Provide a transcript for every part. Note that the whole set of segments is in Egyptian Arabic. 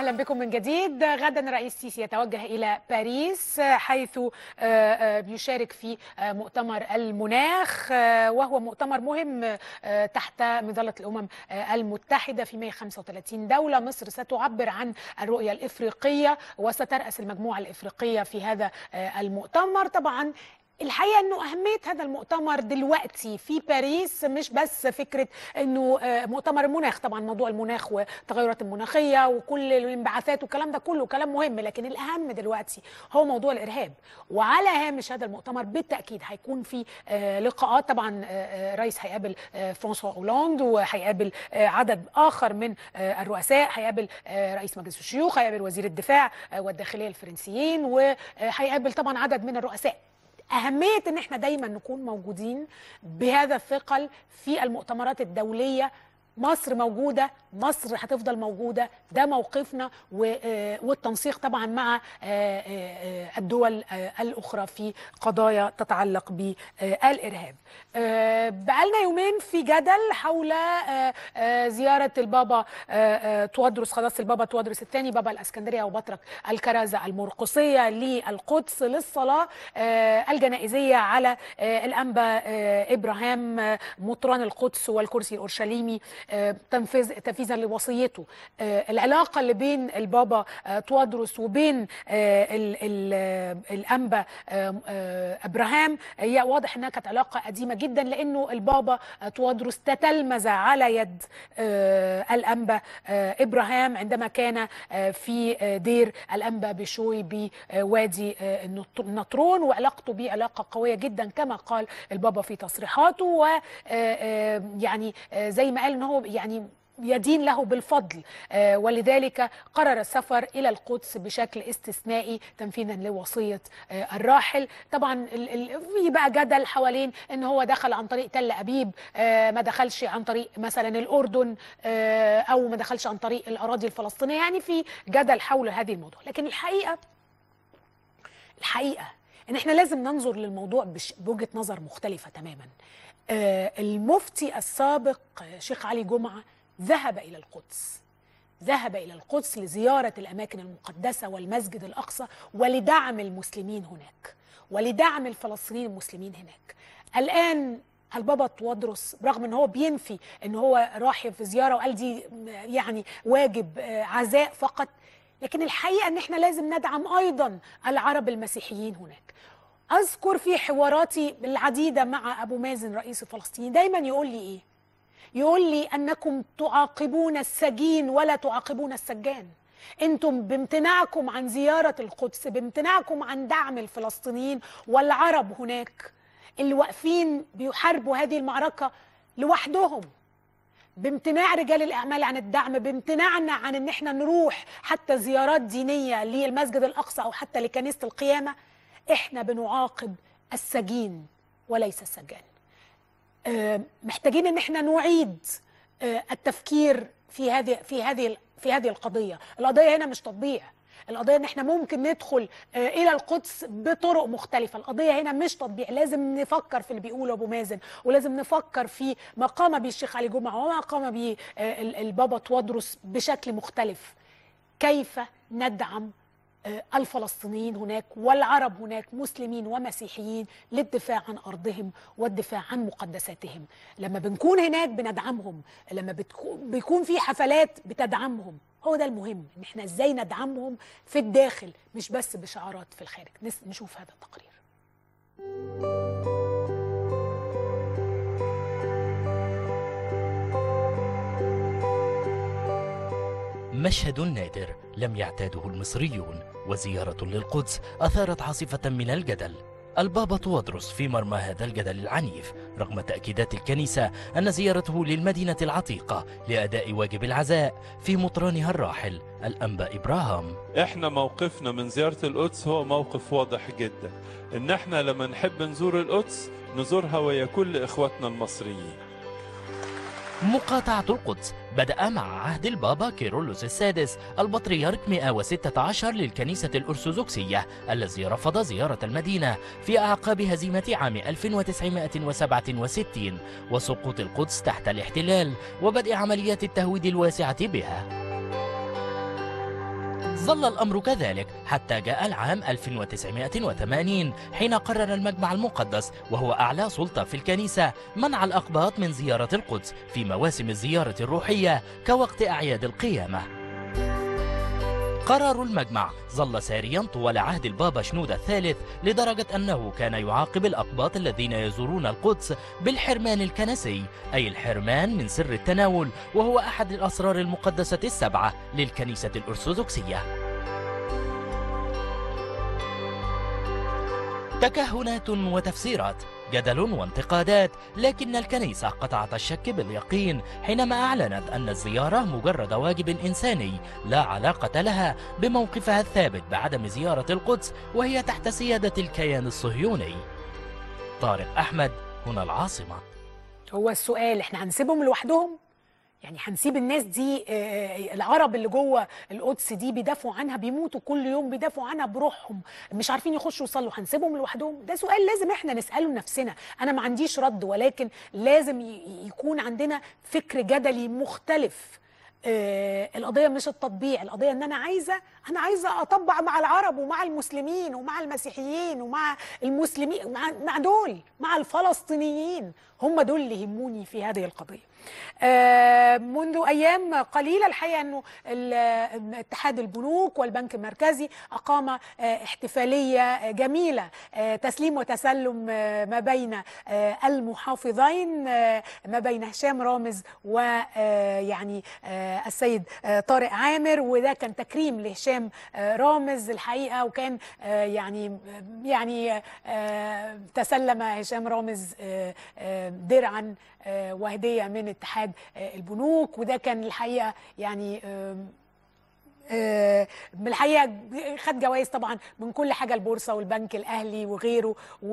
اهلا بكم من جديد غدا الرئيس السيسي يتوجه الى باريس حيث بيشارك في مؤتمر المناخ وهو مؤتمر مهم تحت مظله الامم المتحده في 135 دوله مصر ستعبر عن الرؤيه الافريقيه وستراس المجموعه الافريقيه في هذا المؤتمر طبعا الحقيقه انه اهميه هذا المؤتمر دلوقتي في باريس مش بس فكره انه مؤتمر المناخ طبعا موضوع المناخ والتغيرات المناخيه وكل الانبعاثات والكلام ده كله كلام مهم لكن الاهم دلوقتي هو موضوع الارهاب وعلى هامش هذا المؤتمر بالتاكيد هيكون في لقاءات طبعا رئيس هيقابل فرانسوا اولاند وهيقابل عدد اخر من الرؤساء هيقابل رئيس مجلس الشيوخ هيقابل وزير الدفاع والداخليه الفرنسيين وهيقابل طبعا عدد من الرؤساء أهمية إن إحنا دايما نكون موجودين بهذا الثقل في المؤتمرات الدولية مصر موجودة مصر هتفضل موجودة ده موقفنا والتنسيق طبعا مع الدول الأخرى في قضايا تتعلق بالإرهاب بقالنا يومين في جدل حول زيارة البابا توادرس خلاص البابا توادرس الثاني بابا الأسكندرية وبطرك الكرازة المرقصية للقدس للصلاة الجنائزية على الأنبا إبراهام مطران القدس والكرسي الأورشليمي تنفيذ تنفيذا لوصيته العلاقه اللي بين البابا توادرس وبين ال ال الانبا ابراهام هي واضح انها كانت علاقه قديمه جدا لانه البابا توادرس تتلمذ على يد الانبا ابراهام عندما كان في دير الانبا بشوي بوادي النطرون وعلاقته به علاقه قويه جدا كما قال البابا في تصريحاته ويعني زي ما قال ان هو يعني يدين له بالفضل آه ولذلك قرر السفر الى القدس بشكل استثنائي تنفيذا لوصيه آه الراحل طبعا في بقى جدل حوالين ان هو دخل عن طريق تل ابيب آه ما دخلش عن طريق مثلا الاردن او ما دخلش عن طريق الاراضي الفلسطينيه يعني في جدل حول هذه الموضوع لكن الحقيقه الحقيقه ان احنا لازم ننظر للموضوع بوجهه نظر مختلفه تماما المفتي السابق شيخ علي جمعه ذهب الى القدس ذهب الى القدس لزياره الاماكن المقدسه والمسجد الاقصى ولدعم المسلمين هناك ولدعم الفلسطينيين المسلمين هناك الان البابا توادرس رغم ان هو بينفي ان هو راح في زياره وقال دي يعني واجب عزاء فقط لكن الحقيقه ان احنا لازم ندعم ايضا العرب المسيحيين هناك اذكر في حواراتي العديده مع ابو مازن رئيس الفلسطيني دايما يقول لي ايه يقول لي انكم تعاقبون السجين ولا تعاقبون السجان انتم بامتناعكم عن زياره القدس بامتناعكم عن دعم الفلسطينيين والعرب هناك اللي واقفين بيحاربوا هذه المعركه لوحدهم بامتناع رجال الاعمال عن الدعم بامتناعنا عن ان احنا نروح حتى زيارات دينيه للمسجد الاقصى او حتى لكنيسه القيامه احنا بنعاقب السجين وليس السجان محتاجين ان احنا نعيد التفكير في هذه في هذه في هذه القضيه القضيه هنا مش تطبيع القضيه ان احنا ممكن ندخل الى القدس بطرق مختلفه القضيه هنا مش تطبيع لازم نفكر في اللي بيقوله ابو مازن ولازم نفكر في ما قام به الشيخ علي جمعه وما قام به البابا توادرس بشكل مختلف كيف ندعم الفلسطينيين هناك والعرب هناك مسلمين ومسيحيين للدفاع عن ارضهم والدفاع عن مقدساتهم لما بنكون هناك بندعمهم لما بيكون في حفلات بتدعمهم هو ده المهم ان احنا ازاي ندعمهم في الداخل مش بس بشعارات في الخارج نشوف هذا التقرير مشهد نادر لم يعتاده المصريون وزيارة للقدس أثارت عاصفة من الجدل البابا توادرس في مرمى هذا الجدل العنيف رغم تأكيدات الكنيسة أن زيارته للمدينة العتيقة لأداء واجب العزاء في مطرانها الراحل الأنبا إبراهام احنا موقفنا من زيارة القدس هو موقف واضح جدا ان احنا لما نحب نزور القدس نزورها ويا كل اخواتنا المصريين مقاطعة القدس بدأ مع عهد البابا كيرلس السادس البطريرك 116 للكنيسة الأرثوذكسية الذي رفض زيارة المدينة في أعقاب هزيمة عام 1967 وسقوط القدس تحت الاحتلال وبدء عمليات التهويد الواسعة بها ظل الأمر كذلك حتى جاء العام 1980 حين قرر المجمع المقدس وهو أعلى سلطة في الكنيسة منع الأقباط من زيارة القدس في مواسم الزيارة الروحية كوقت أعياد القيامة قرار المجمع ظل ساريا طوال عهد البابا شنودة الثالث لدرجة أنه كان يعاقب الأقباط الذين يزورون القدس بالحرمان الكنسي أي الحرمان من سر التناول وهو أحد الأسرار المقدسة السبعة للكنيسة الأرثوذكسية تكهنات وتفسيرات جدل وانتقادات لكن الكنيسة قطعت الشك باليقين حينما أعلنت أن الزيارة مجرد واجب إنساني لا علاقة لها بموقفها الثابت بعدم زيارة القدس وهي تحت سيادة الكيان الصهيوني طارق أحمد هنا العاصمة هو السؤال احنا هنسيبهم لوحدهم يعني هنسيب الناس دي آه، العرب اللي جوه القدس دي بيدافعوا عنها بيموتوا كل يوم بيدافعوا عنها بروحهم مش عارفين يخشوا يصلوا هنسيبهم لوحدهم ده سؤال لازم احنا نساله لنفسنا انا ما عنديش رد ولكن لازم ي- يكون عندنا فكر جدلي مختلف آه، القضية مش التطبيع القضية ان انا عايزة انا عايزة اطبع مع العرب ومع المسلمين ومع المسيحيين ومع المسلمين مع, مع دول مع الفلسطينيين هم دول اللي يهموني في هذه القضية آه، منذ ايام قليله الحقيقه انه ال- اتحاد البنوك والبنك المركزي اقام آه، احتفاليه جميله آه، تسليم وتسلم آه، ما بين آه، المحافظين آه، ما بين هشام رامز ويعني السيد آه، طارق عامر وده كان تكريم لهشام آه، رامز الحقيقه وكان آه، يعني يعني آه، تسلم هشام رامز آه، آه، درعا آه، وهديه من اتحاد آه، البنوك وده كان الحقيقه يعني آم، آه، من الحقيقه خد جوائز طبعا من كل حاجه البورصه والبنك الاهلي وغيره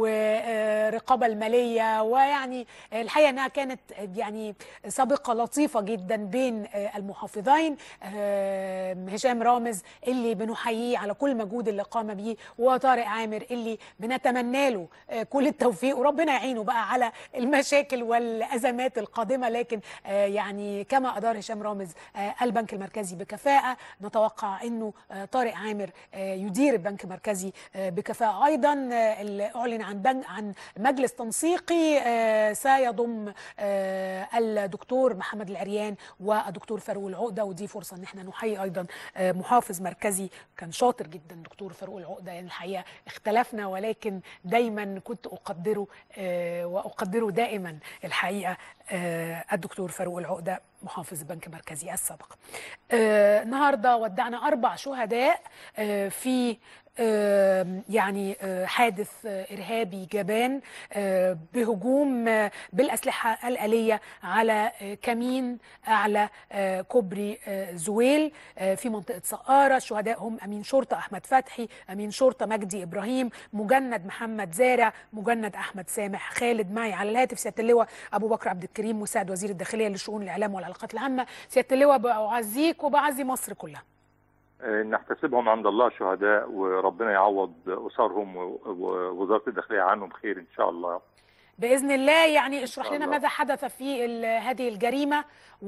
والرقابه الماليه ويعني الحقيقه انها كانت يعني سابقه لطيفه جدا بين آه، المحافظين آه، هشام رامز اللي بنحييه على كل مجهود اللي قام به وطارق عامر اللي بنتمنى له آه، كل التوفيق وربنا يعينه بقى على المشاكل والازمات القادمه لكن آه، يعني كما ادار هشام رامز آه، البنك المركزي بكفاءه نتوقع انه آه، طارق عامر آه، يدير البنك المركزي آه، بكفاءه ايضا آه، اللي اعلن عن بنك عن مجلس تنسيقي آه، سيضم آه، الدكتور محمد العريان والدكتور فاروق العقده ودي فرصه ان احنا نحيي ايضا آه، محافظ مركزي كان شاطر جدا دكتور فاروق العقده يعني الحقيقه اختلفنا ولكن دايما كنت اقدره آه، واقدره دائما الحقيقه آه، الدكتور فاروق العقده محافظ البنك المركزي السابق. آه، النهارده ودعنا اربع شهداء آه، في آه، يعني آه، حادث آه، ارهابي جبان آه، بهجوم آه، بالاسلحه الاليه على آه، كمين اعلى آه، كوبري آه، زويل آه، في منطقه سقاره الشهداء هم امين شرطه احمد فتحي امين شرطه مجدي ابراهيم مجند محمد زارع مجند احمد سامح خالد معي على الهاتف سياده اللواء ابو بكر عبد الكريم مساعد وزير الداخليه لشؤون الاعلام والعلاقات العامه سياده اللواء بعزيك وبعزي مصر كلها آه، نحتسبهم عند الله شهداء وربنا يعوض أسرهم و- ووزارة الداخلية عنهم خير إن شاء الله باذن الله يعني اشرح شاء لنا الله. ماذا حدث في ال- هذه الجريمه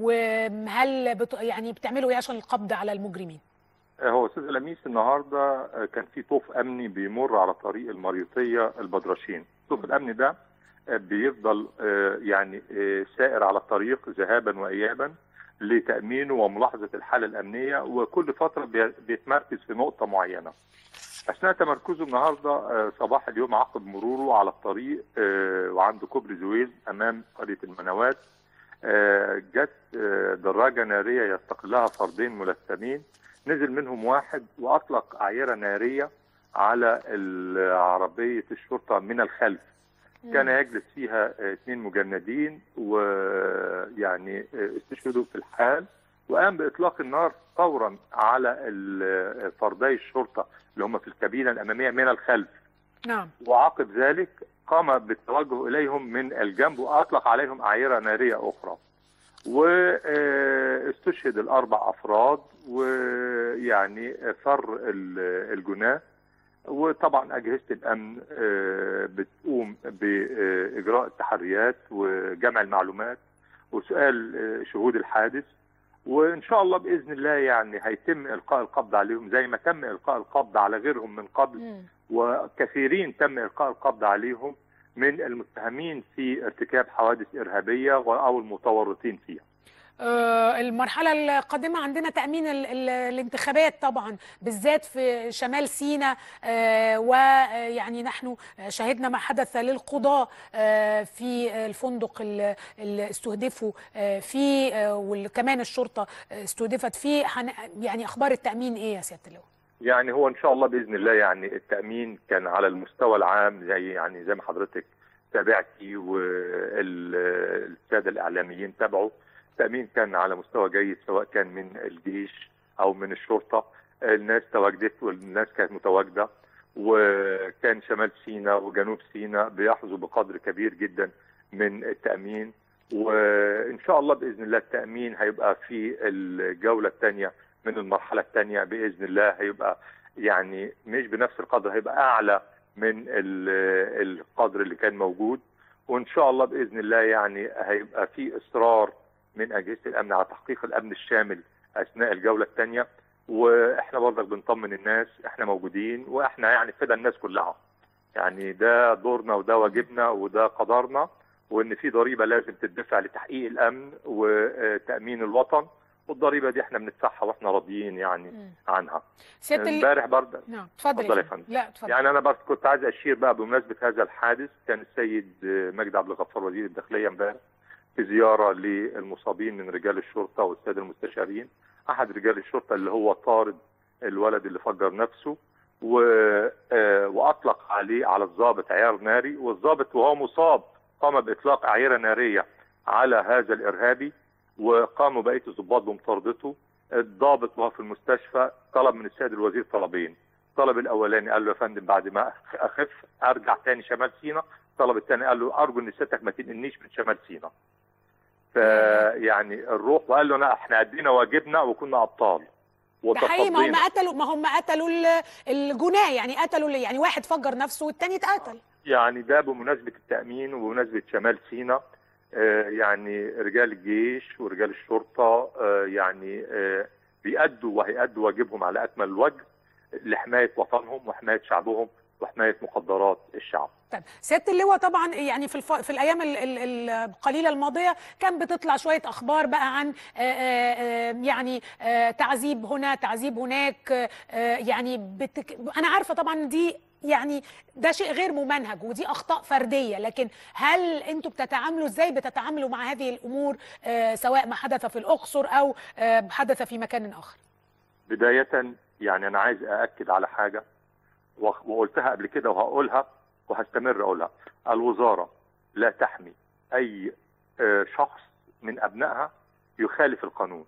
وهل بت يعني بتعملوا ايه عشان القبض على المجرمين آه، هو أستاذ لميس النهاردة آه، كان في طوف أمني بيمر على طريق المريوطية البدرشين الطوف الأمني ده آه، بيفضل آه، يعني آه، سائر على الطريق ذهابا وإيابا لتأمينه وملاحظة الحالة الأمنية وكل فترة بي- بيتمركز في نقطة معينة أثناء تمركزه النهاردة آه، صباح اليوم عقب مروره على الطريق آه، وعند كوبري زويل أمام قرية المنوات آه، جت آه، دراجة نارية يستقلها فردين ملثمين نزل منهم واحد وأطلق أعيرة نارية على ال- عربية الشرطة من الخلف كان يجلس فيها آه، اثنين مجندين ويعني آه، استشهدوا في الحال وقام باطلاق النار فورا على ال- فردي الشرطه اللي هم في الكابينه الاماميه من الخلف نعم وعقب ذلك قام بالتوجه اليهم من الجنب واطلق عليهم اعيره ناريه اخرى واستشهد الاربع افراد ويعني فر ال- الجناه وطبعا اجهزه الامن آه، بتقوم باجراء التحريات وجمع المعلومات وسؤال آه، شهود الحادث وان شاء الله باذن الله يعني هيتم القاء القبض عليهم زي ما تم القاء القبض على غيرهم من قبل مم. وكثيرين تم القاء القبض عليهم من المتهمين في ارتكاب حوادث ارهابيه و- او المتورطين فيها. آه، المرحلة القادمة عندنا تأمين ال- ال- الانتخابات طبعا بالذات في شمال سيناء آه، ويعني نحن شهدنا ما حدث للقضاة آه، في الفندق ال- اللي استهدفوا آه، فيه آه، وكمان الشرطة استهدفت فيه هن- يعني أخبار التأمين إيه يا سيادة اللواء؟ يعني هو ان شاء الله باذن الله يعني التامين كان على المستوى العام زي يعني زي ما حضرتك تابعتي والساده الاعلاميين تابعوا التامين كان على مستوى جيد سواء كان من الجيش او من الشرطه الناس تواجدت والناس كانت متواجده وكان شمال سيناء وجنوب سيناء بيحظوا بقدر كبير جدا من التامين وان شاء الله باذن الله التامين هيبقى في الجوله الثانيه من المرحله الثانيه باذن الله هيبقى يعني مش بنفس القدر هيبقى اعلى من ال- القدر اللي كان موجود وان شاء الله باذن الله يعني هيبقى في اصرار من اجهزه الامن على تحقيق الامن الشامل اثناء الجوله الثانيه واحنا برضك بنطمن الناس احنا موجودين واحنا يعني فدا الناس كلها يعني ده دورنا وده واجبنا وده قدرنا وان في ضريبه لازم تدفع لتحقيق الامن وتامين الوطن والضريبه دي احنا بندفعها واحنا راضيين يعني مم. عنها سيادة ال... امبارح برضه نعم اتفضل اتفضل يا فندم. فندم. لا اتفضل يعني انا بس كنت عايز اشير بقى بمناسبه هذا الحادث كان السيد مجدي عبد الغفار وزير الداخليه امبارح في زياره للمصابين من رجال الشرطه والساده المستشارين احد رجال الشرطه اللي هو طارد الولد اللي فجر نفسه و... آه، واطلق عليه على الضابط عيار ناري والضابط وهو مصاب قام باطلاق اعيره ناريه على هذا الارهابي وقاموا بقيه الضباط بمطاردته الضابط وهو في المستشفى طلب من السيد الوزير طلبين الطلب الاولاني قال له يا فندم بعد ما اخف ارجع تاني شمال سيناء الطلب الثاني قال له ارجو ان سيادتك ما تنقلنيش من شمال سيناء فيعني الروح وقال له انا احنا ادينا واجبنا وكنا ابطال ده حقيقي ما هم وتصدينا قتلوا ما هم قتلوا ال- الجناه يعني قتلوا ال- يعني واحد فجر نفسه والتاني اتقتل يعني ده بمناسبه التامين وبمناسبه شمال سيناء آه، يعني رجال الجيش ورجال الشرطه آه، يعني آه، بيأدوا وهيأدوا واجبهم على اكمل الوجه لحمايه وطنهم وحمايه شعبهم وحمايه مقدرات الشعب طيب سياده اللواء طبعا يعني في الف... في الايام ال- ال- القليله الماضيه كان بتطلع شويه اخبار بقى عن آه، آه، آه، يعني آه، تعذيب هنا تعذيب هناك آه، يعني بتك... انا عارفه طبعا دي يعني ده شيء غير ممنهج ودي اخطاء فرديه لكن هل انتم بتتعاملوا ازاي بتتعاملوا مع هذه الامور آه، سواء ما حدث في الاقصر او آه، حدث في مكان اخر بداية يعني أنا عايز أأكد على حاجة وخ- وقلتها قبل كده وهقولها وهستمر أقولها الوزارة لا تحمي أي آه، شخص من أبنائها يخالف القانون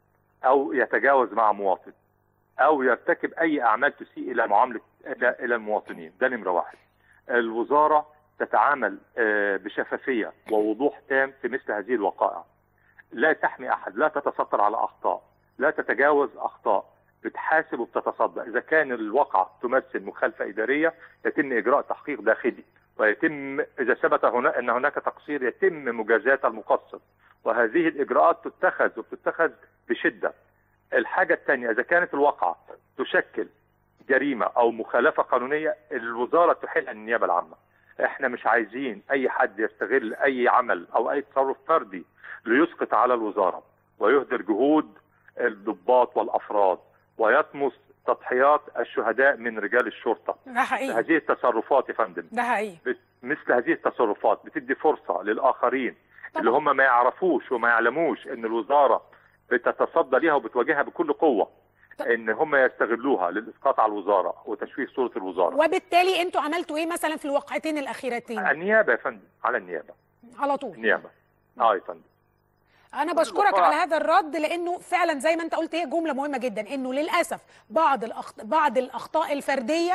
أو يتجاوز مع مواطن أو يرتكب أي أعمال تسيء إلى معاملة إلى إلى المواطنين ده نمرة واحد الوزارة تتعامل آه، بشفافية ووضوح تام في مثل هذه الوقائع لا تحمي أحد لا تتستر على أخطاء لا تتجاوز اخطاء بتحاسب وبتتصدى اذا كان الواقعه تمثل مخالفه اداريه يتم اجراء تحقيق داخلي ويتم اذا ثبت هنا ان هناك تقصير يتم مجازاه المقصر وهذه الاجراءات تتخذ وبتتخذ بشده الحاجه الثانيه اذا كانت الواقعه تشكل جريمه او مخالفه قانونيه الوزاره تحيل عن النيابه العامه احنا مش عايزين اي حد يستغل اي عمل او اي تصرف فردي ليسقط على الوزاره ويهدر جهود الضباط والافراد ويطمس تضحيات الشهداء من رجال الشرطه ده حقيقي هذه التصرفات يا فندم ده حقيقي بت- مثل هذه التصرفات بتدي فرصه للاخرين طبعا. اللي هم ما يعرفوش وما يعلموش ان الوزاره بتتصدى ليها وبتواجهها بكل قوه طب. ان هم يستغلوها للاسقاط على الوزاره وتشويه صوره الوزاره وبالتالي انتوا عملتوا ايه مثلا في الواقعتين الاخيرتين النيابه يا فندم على النيابه على طول النيابه اه يا فندم انا بشكرك الوقائع- على هذا الرد لانه فعلا زي ما انت قلت هي جمله مهمه جدا انه للاسف بعض الأخط... بعض الاخطاء الفرديه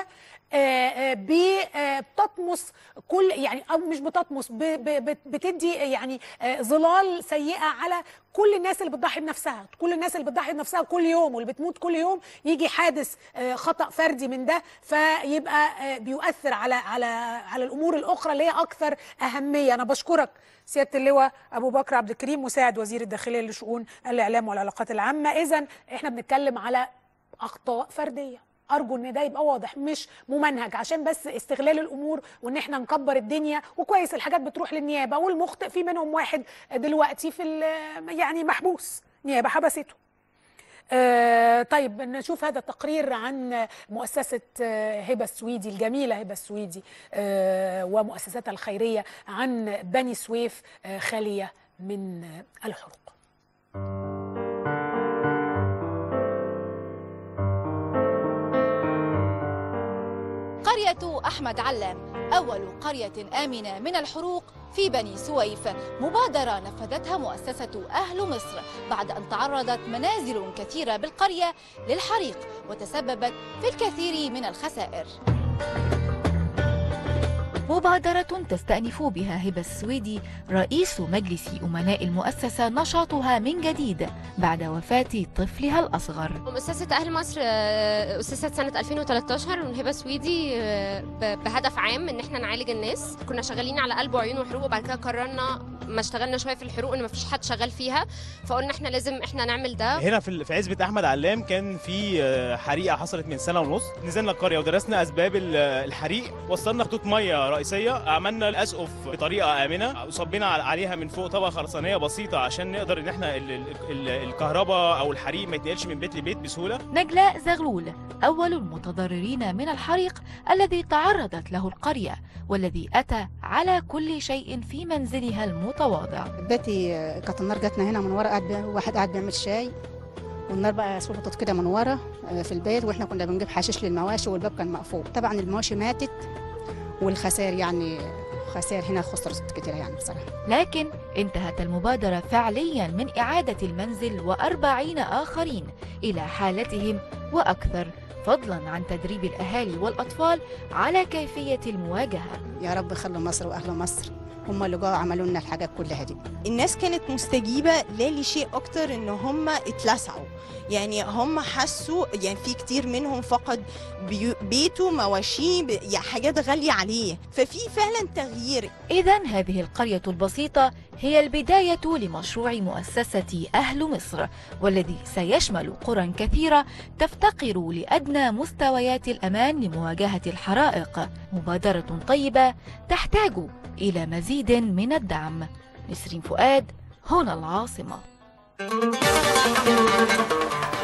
آه، آه، ب- آه، بتطمس كل يعني او مش بتطمس ب- ب- بت- بتدي يعني آه، ظلال سيئه على كل الناس اللي بتضحي بنفسها كل الناس اللي بتضحي بنفسها كل يوم واللي بتموت كل يوم يجي حادث آه، خطا فردي من ده فيبقى آه، بيؤثر على على على الامور الاخرى اللي هي اكثر اهميه انا بشكرك سياده اللواء ابو بكر عبد الكريم مساعد وزير الداخليه لشؤون الاعلام والعلاقات العامه اذا احنا بنتكلم على اخطاء فرديه ارجو ان ده يبقى واضح مش ممنهج عشان بس استغلال الامور وان احنا نكبر الدنيا وكويس الحاجات بتروح للنيابه والمخطئ في منهم واحد دلوقتي في ال- يعني محبوس نيابه حبسته آه طيب نشوف هذا التقرير عن مؤسسة آه، هبة السويدي الجميلة هبة السويدي آه ومؤسساتها الخيرية عن بني سويف آه خالية من آه، الحروق قرية أحمد علام أول قرية آمنة من الحروق في بني سويف مبادرة نفذتها مؤسسة أهل مصر بعد أن تعرضت منازل كثيرة بالقرية للحريق وتسببت في الكثير من الخسائر مبادرة تستأنف بها هبة السويدي رئيس مجلس أمناء المؤسسة نشاطها من جديد بعد وفاة طفلها الأصغر مؤسسة أهل مصر آه، أسست سنة 2013 من هبة سويدي آه، ب- بهدف عام إن إحنا نعالج الناس كنا شغالين على قلب وعيون وحروق وبعد كده قررنا ما اشتغلنا شوية في الحروق إن مفيش حد شغال فيها فقلنا إحنا لازم إحنا نعمل ده هنا في في عزبة أحمد علام كان في آه، حريقة حصلت من سنة ونص نزلنا القرية ودرسنا أسباب ال- الحريق وصلنا خطوط مية رئيسية عملنا الأسقف بطريقة آمنة وصبينا على- عليها من فوق طبقة خرسانية بسيطة عشان نقدر إن إحنا ال- ال- ال- الكهرباء أو الحريق ما يتنقلش من بيت لبيت بسهولة نجلاء زغلول أول المتضررين من الحريق الذي تعرضت له القرية والذي أتى على كل شيء في منزلها المتواضع بيتي كانت النار جاتنا هنا من ورا قاعد بي- واحد قاعد بيعمل شاي والنار بقى سلطت كده من ورا آه، في البيت واحنا كنا بنجيب حشيش للمواشي والباب كان مقفول طبعا المواشي ماتت والخسائر يعني خسائر هنا خسرت كتير يعني بصراحه لكن انتهت المبادرة فعليا من إعادة المنزل وأربعين آخرين إلى حالتهم وأكثر فضلا عن تدريب الأهالي والأطفال على كيفية المواجهة يا رب خلوا مصر واهل مصر هم اللي جوا عملوا لنا الحاجات كلها دي الناس كانت مستجيبة لا لشيء أكتر إن هم اتلسعوا يعني هم حسوا يعني في كتير منهم فقد بيو- بيته مواشيه ب- يعني حاجات غالية عليه ففي فعلا تغيير إذا هذه القرية البسيطة هي البداية لمشروع مؤسسة أهل مصر والذي سيشمل قرى كثيرة تفتقر لأدنى مستويات الأمان لمواجهة الحرائق مبادرة طيبة تحتاج إلى مزيد من الدعم نسرين فؤاد هنا العاصمة